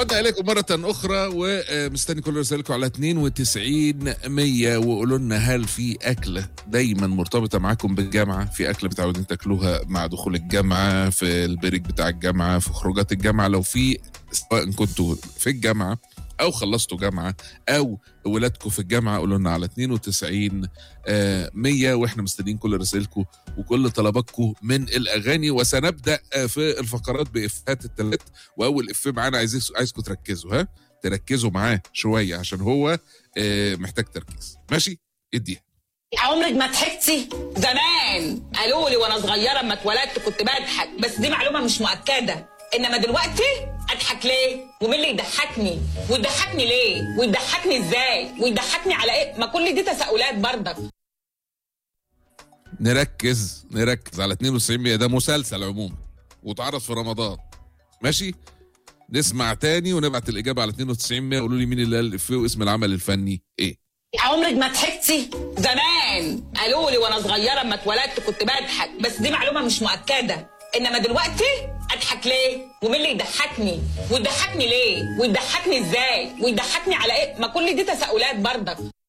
عدنا اليكم مره اخرى ومستني كل رسائلكم على 92 100 وقولوا لنا هل في اكله دايما مرتبطه معاكم بالجامعه في اكله متعودين تاكلوها مع دخول الجامعه في البريك بتاع الجامعه في خروجات الجامعه لو في سواء كنتوا في الجامعه او خلصتوا جامعه او ولادكم في الجامعه قولوا لنا على 92 آه، 100 واحنا مستنيين كل رسائلكم وكل طلباتكم من الاغاني وسنبدا آه، في الفقرات بافيهات الثلاث واول افيه معانا عايز عايزكم تركزوا ها تركزوا معاه شويه عشان هو آه، محتاج تركيز ماشي اديها عمرك ما ضحكتي زمان قالوا لي وانا صغيره اما اتولدت كنت بضحك بس دي معلومه مش مؤكده انما دلوقتي اضحك ليه ومين اللي يضحكني ويضحكني ليه ويضحكني ازاي ويضحكني على ايه ما كل دي تساؤلات برضك نركز نركز على 92 100 ده مسلسل عموما واتعرض في رمضان ماشي نسمع تاني ونبعت الاجابه على 92 100 قولوا لي مين اللي قال الافيه واسم العمل الفني ايه عمرك ما ضحكتي زمان قالوا لي وانا صغيره اما اتولدت كنت بضحك بس دي معلومه مش مؤكده انما دلوقتي اضحك ليه ومين اللي يضحكني ويضحكني ليه ويضحكني ازاي ويضحكني على ايه ما كل دي تساؤلات برضك